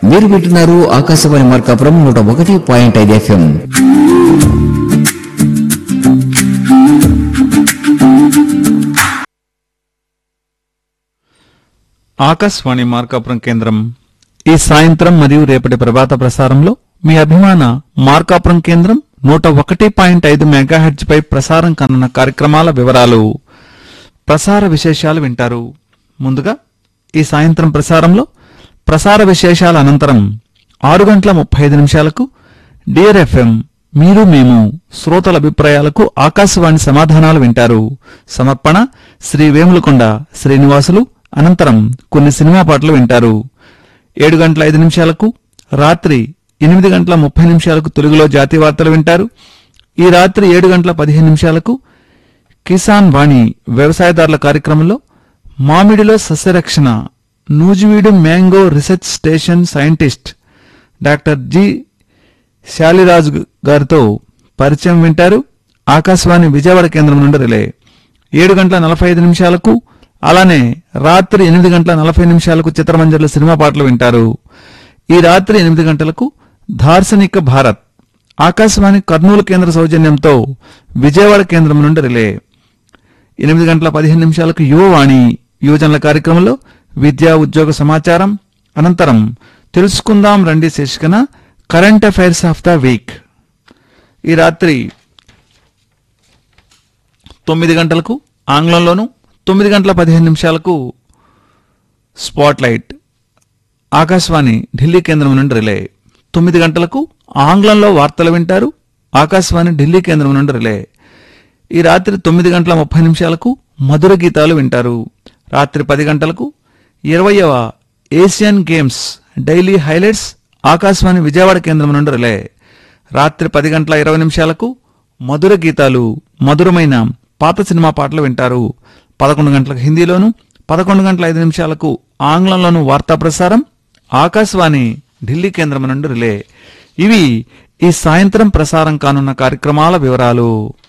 మీరు వింటున్నారు ఆకాశవాణి మార్కాపురం నూట ఒకటి పాయింట్ ఐదు ఎఫ్ఎం ఆకాశవాణి మార్కాపురం కేంద్రం ఈ సాయంత్రం మరియు రేపటి ప్రభాత ప్రసారంలో మీ అభిమాన మార్కాపురం కేంద్రం నూట ఒకటి పాయింట్ ఐదు మెగాహెడ్జ్ పై ప్రసారం కనున్న కార్యక్రమాల వివరాలు ప్రసార విశేషాలు వింటారు ముందుగా ఈ సాయంత్రం ప్రసారంలో ప్రసార విశేషాల అనంతరం ఆరు గంటల ముప్పై ఐదు నిమిషాలకు డియర్ ఎఫ్ఎం మీరు మేము శ్రోతల అభిప్రాయాలకు ఆకాశవాణి సమాధానాలు వింటారు సమర్పణ శ్రీ వేములకొండ శ్రీనివాసులు అనంతరం కొన్ని సినిమా పాటలు వింటారు ఏడు గంటల ఐదు నిమిషాలకు రాత్రి ఎనిమిది గంటల ముప్పై నిమిషాలకు తెలుగులో జాతీయ వార్తలు వింటారు ఈ రాత్రి ఏడు గంటల పదిహేను నిమిషాలకు కిసాన్ వాణి వ్యవసాయదారుల కార్యక్రమంలో మామిడిలో సస్యరక్షణ Nuzvid mango research station scientist doctor G Saliraju గారితో పరిచయం వింటారు ఆకాశవాణి విజయవాడ కేంద్రం నుండి రిలే ఏడు గంటల నలభై ఐదు నిమిషాలకు అలానే రాత్రి ఎనిమిది గంటల నలభై నిమిషాలకు చిత్రమంజర్ల సినిమా పాటలు వింటారు ఈ రాత్రి ఎనిమిది గంటలకు దార్శనిక భారత్ ఆకాశవాణి కర్నూలు కేంద్ర సౌజన్యంతో విజయవాడ కేంద్రం నుండి రిలే ఎనిమిది గంటల పదిహేను నిమిషాలకు యువవాణి యువజనుల కార్యక్రమంలో విద్యా ఉద్యోగ సమాచారం అనంతరం తెలుసుకుందాం రండి శీర్షికన current affairs of the week ఈ రాత్రి తొమ్మిది గంటలకు ఆంగ్లంలోను తొమ్మిది గంటల పదిహేను నిమిషాలకు స్పాట్ లైట్ ఆకాశవాణి ఢిల్లీ కేంద్రం నుండి రిలే తొమ్మిది గంటలకు ఆంగ్లంలో వార్తలు వింటారు ఆకాశవాణి ఢిల్లీ కేంద్రం నుండి రిలే ఈ రాత్రి తొమ్మిది గంటల ముప్పై నిమిషాలకు మధుర గీతాలు వింటారు రాత్రి పది గంటలకు ఇరవయవ Asian games daily highlights Akashvani Vijayawada కేంద్రం నుండి రిలే రాత్రి పది గంటల ఇరవై నిమిషాలకు మధుర గీతాలు మధురమైన పాత సినిమా పాటలు వింటారు పదకొండు గంటలకు హిందీలోను పదకొండు గంటల ఐదు నిమిషాలకు ఆంగ్లంలోను వార్తా ప్రసారం ఆకాశవాణి ఢిల్లీ కేంద్రం నుండి రిలే ఇవి ఈ సాయంత్రం ప్రసారం కానున్న కార్యక్రమాల వివరాలు